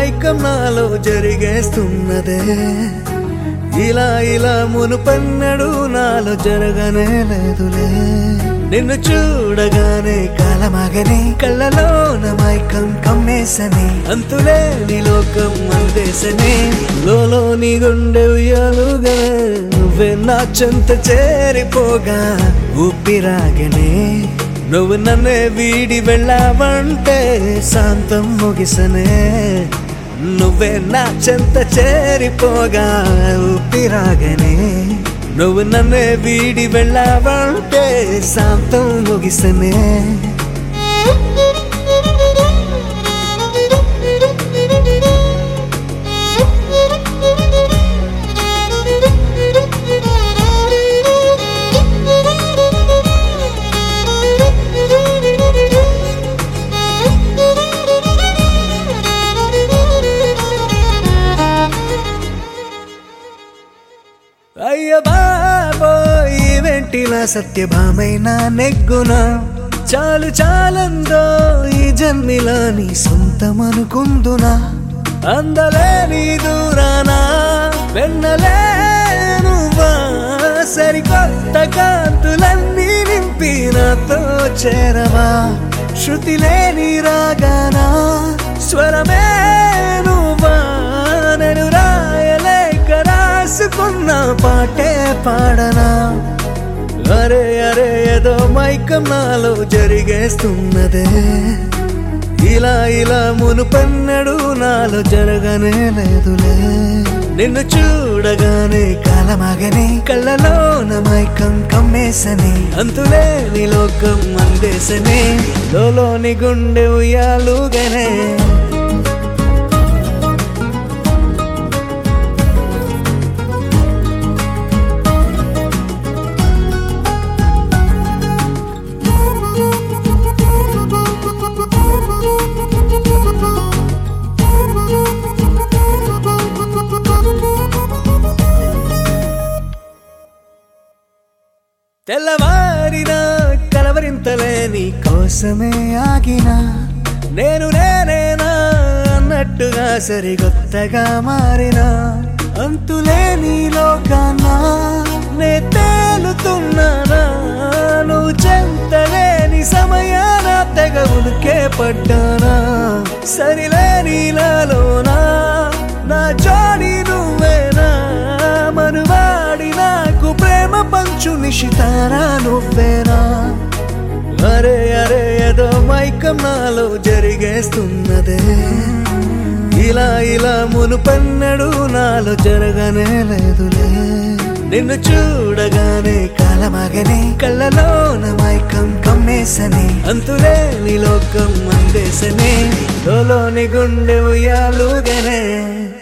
మైకం నాలో జరిగేస్తున్నదే ఇలా ఇలా మునుపన్నడు నాలో జరగనే లేదులే నిన్ను చూడగానే కాలమగని కళ్ళలోన మైకం కమ్మేసని అంతులేని లోకం అందేసని లోలో నీ గుండె ఉయ్యాలుగా నువ్వే నా చెంత చేరిపోగా ఊపిరాగనే నువ్వు నన్నే వీడి వెళ్ళావంటే శాంతం ముగిసనే నువ్వే నా చెంత చేరిపోగా ఊపిరాగనే నువ్వు నన్నే వీడి వెళ్ళావంటే శాంతం ముగిసనే అయ్య బాబోయ్ వెంటిలా సత్యభామైన నెగ్గున చాలు చాలందో ఈ జన్మిలా నీ సొంతమనుకుందునా అందలేని దూరానా వెన్నలేనువా సరికొత్త కాంతులన్నీ నింపి నాతో చేరవా శృతి లేని రాగానా స్వరమే నువ్వా నేను రాయలేక రాసుకున్న పాటే పాడనా అరే అరే ఏదో మైకం నాలో జరిగేస్తున్నదే ఇలా ఇలా మునుపన్నడు నాలో జరగనే లేదులే నిన్ను చూడగానే కాలమగని కళ్ళలోన మైకం కమ్మేసని అంతులేని లోకం అందేసని లోలోని గుండె ఉయ్యాలుగానే తెల్లవారిన కలవరింతలే నీ కోసమే ఆగిన నేను నేనేనా అన్నట్టుగా సరిగొత్తగా మారిన అంతులేని లోకాన నే తేలుతున్నానా నువ్వు చెంతలేని సమయాన తెగ ఉనికే పడ్డానా సరిలేని నాలోనా నా జోడి నువ్వేనా మనువాడి నాకు ప్రేమ పంచు నిశితారా నువ్వేనా అరే అరే ఏదో మైకం నాలో జరిగేస్తున్నదే ఇలా ఇలా మునుపన్నడు నాలో జరగనే లేదులే నిన్ను చూడగానే కాలమగని కళ్ళలోన మైకం కమ్మేసని అంతులేని లోకం అందేసని లోలోని గుండె ఉయ్యాలుగానే